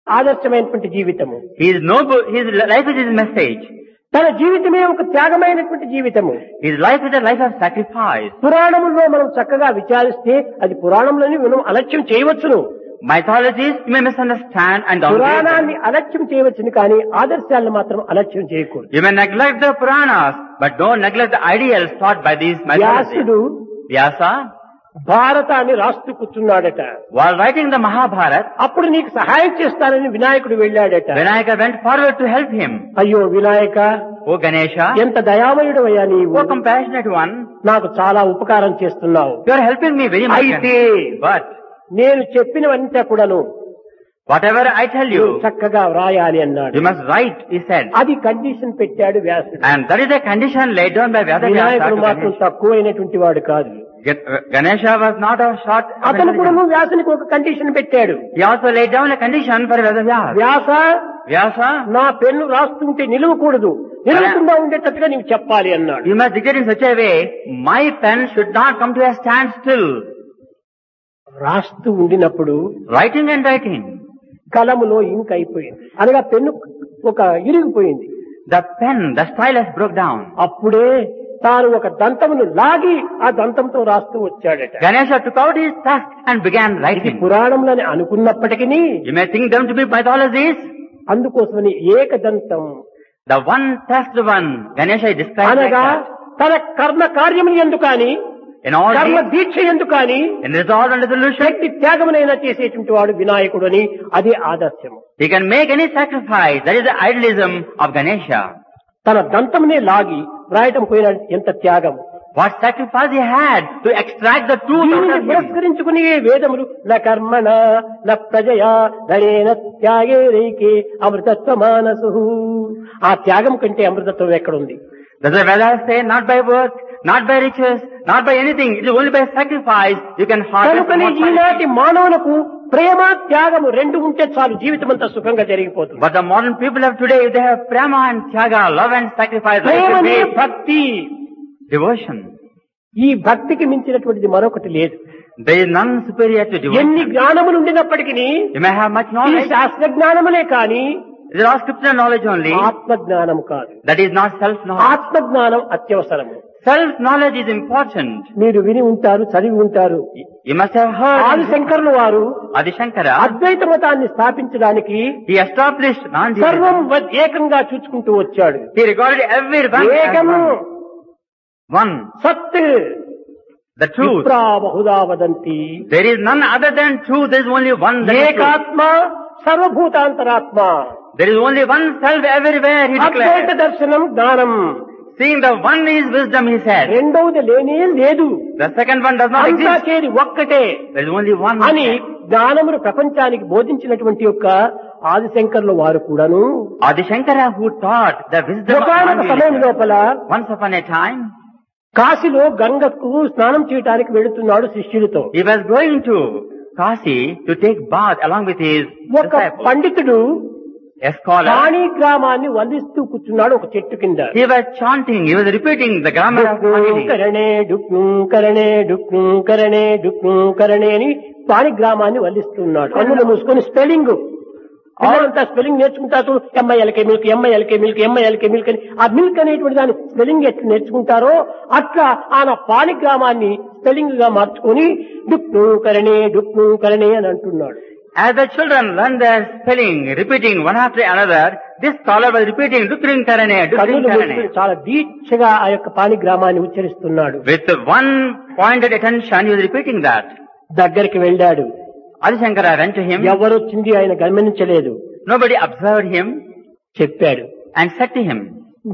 ఆదర్శమైనటువంటి జీవితము His noble, his life is his message. తన జీవితమే ఒక త్యాగమైనటువంటి జీవితము His life is a life of sacrifice. పురాణముల్లో మనం చక్కగా విచారిస్తే అది పురాణంలోని మనం అలక్ష్యం చేయవచ్చును Mythologies you may misunderstand and downgrade them. పురాణాన్ని అలక్ష్యం చేయవచ్చును కానీ ఆదర్శాలను మాత్రం అలక్ష్యం చేయకూడదు You may neglect the Puranas, but don't neglect the ideals taught by these mythologies. వ్యాసుడు Vyasa, భారతాన్ని రాస్తూ కూర్చున్నాడట while writing the Mahabharata, అప్పుడు నీకు సహాయం చేస్తానని వినాయకుడు వెళ్ళాడట Vinayaka went forward to help him. అయ్యో వినాయక O Ganesha, ఎంత దయామయుడు అయ్యా నీవు O compassionate one, నాకు చాలా ఉపకారం చేస్తున్నావు you are helping me very much. అయితే But నేను చెప్పినవంతా కూడాను whatever I tell నువ్వు you, చక్కగా వ్రాయాలి అన్నాడు you must write, he said. అది కండిషన్ పెట్టాడు వ్యాసుడు And that is a condition laid down by Vyasa వినాయకుడు to మాత్రం Ganesha. తక్కువైనటువంటి వాడు కాదు Ga- Ganesha was not a short. అతను కూడా వ్యాసునికి ఒక కండిషన్ పెట్టాడు He also laid down a condition for Vyasa. Vyasa Vyasa, నా పెన్ను రాస్తుంటే నిలవకూడదు నిలవకుండా ఉండేటట్టుగా నీవు చెప్పాలి అన్నాడు you must dictate in such a way, my pen should not come to a standstill. రాస్తూ ఉండినప్పుడు Writing and writing. కలములో ఇంక్ అయిపోయింది అనగా పెన్ను ఒక ఇరిగిపోయింది The pen, the stylus broke down. అప్పుడే తాను ఒక దంతమును లాగి ఆ దంతంతో రాస్తూ వచ్చాడట Ganesha took out his tusk and began ఇది writing. పురాణంలోని అనుకున్నప్పటికీ You may think them to be mythologies. అందుకోసమని ఏకదంతం The one tusked one, Ganesha is described like అనగా that. తన కర్మ కార్యములు ఎందు కానీ In all కర్మ these, దీక్ష ఎందు కానీ in resolve and resolution, శక్తి త్యాగమునైనా చేసేటువంటి వాడు వినాయకుడు అని అదే ఆదర్శము he can make any sacrifice. That is the idealism of Ganesha. తన దంతమునే లాగి వ్రాయటం పోయిన ఎంత త్యాగం What sacrifice he had to extract the truth out దీనిని of him. పురస్కరించుకుని వేదములు న కర్మణ న ప్రజయా ధనేన త్యాగే రైకే అమృతత్వ మానసు ఆ త్యాగం కంటే అమృతత్వం ఎక్కడుంది Does the Vedas say not by work, not by riches, not by anything, it is only by sacrifice you can harvest కనుకని immortality. ఈనాటి మానవులకు ప్రేమ త్యాగము రెండు ఉంటే చాలు జీవితం అంతా సుఖంగా జరిగిపోతుంది But the modern people of today, they have prema and tyaga, love and sacrifice, ప్రేమనే faith, భక్తి devotion. ఈ భక్తికి మించినటువంటిది మరొకటి లేదు There is none superior to ఎన్ని devotion. జ్ఞానములు ఉండినప్పటికీ You may have much ఈ knowledge. శాస్త్ర జ్ఞానములే కానీ There are scripture knowledge only. ఆత్మ జ్ఞానం కాదు That is not self-knowledge. ఆత్మ జ్ఞానం అత్యవసరము Self-knowledge is important. మీరు విని ఉంటారు చదివి ఉంటారు You must have heard. ఆది శంకరులు వారు Adi Shankara, అద్వైత మతాన్ని స్థాపించడానికి he established సర్వం non-dualism. వ- ఏకంగా చూసుకుంటూ వచ్చాడు He regarded everyone as ఏకము one. One. సత్ The truth. విప్రా Bahuda వదంతి There is none other than truth. There is only one. That is truth. ఏకాత్మ సర్వభూతాంతరాత్మ There is only one self everywhere, he Advaita declared. దర్శనం జ్ఞానం Seeing the one is wisdom, he said. రెండవది లేనే లేదు The second one does not అంతా exist. చేరి ఒక్కటే There is only one. అని జ్ఞానమును ప్రపంచానికి బోధించినటువంటి యొక్క ఆదిశంకర్లు వారు కూడాను Adi Shankara who taught the wisdom of ఒకనొక సమయం non-dualism. లోపల Once upon a time, కాశీలో గంగకు స్నానం చేయడానికి వెళుతున్నాడు శిష్యులతో he was going to Kasi to take bath along with his ఒక disciples. పండితుడు A scholar. పాణి గ్రామాన్ని వందిస్తూ కూర్చున్నాడు ఒక చెట్టు కింద He was chanting, he was repeating the grammar of Pahini. కరణే డుక్ను కరణే డుక్ను కరణే డుక్ను కరణే అని పాణి గ్రామాన్ని వల్లిస్తున్నాడు కన్నులు మూసుకొని స్పెల్లింగ్ అంతా స్పెల్లింగ్ నేర్చుకుంటారు M I L K milk M I L K milk M I L K milk అని ఆ మిల్క్ అనేటువంటి దాని స్పెల్లింగ్ ఎట్లా నేర్చుకుంటారో అట్లా ఆయన పాణి గ్రామాన్ని స్పెల్లింగ్ గా మార్చుకొని డుక్ను కరణే డుక్ను కరణే అని అంటున్నాడు As the children learn their spelling, repeating one after another, this scholar was repeating Dukring Karane, Dukring కన్నులు మూసుకొని Karane. చాలా దీక్షగా ఆ యొక్క పాణి గ్రామాన్ని ఉచ్చరిస్తున్నాడు With one pointed attention, he was repeating that. దగ్గరికి వెళ్ళాడు Adi Shankara went to him. ఎవరొచ్చింది ఆయన గమనించలేదు Nobody observed him చెప్పాడు and said to him,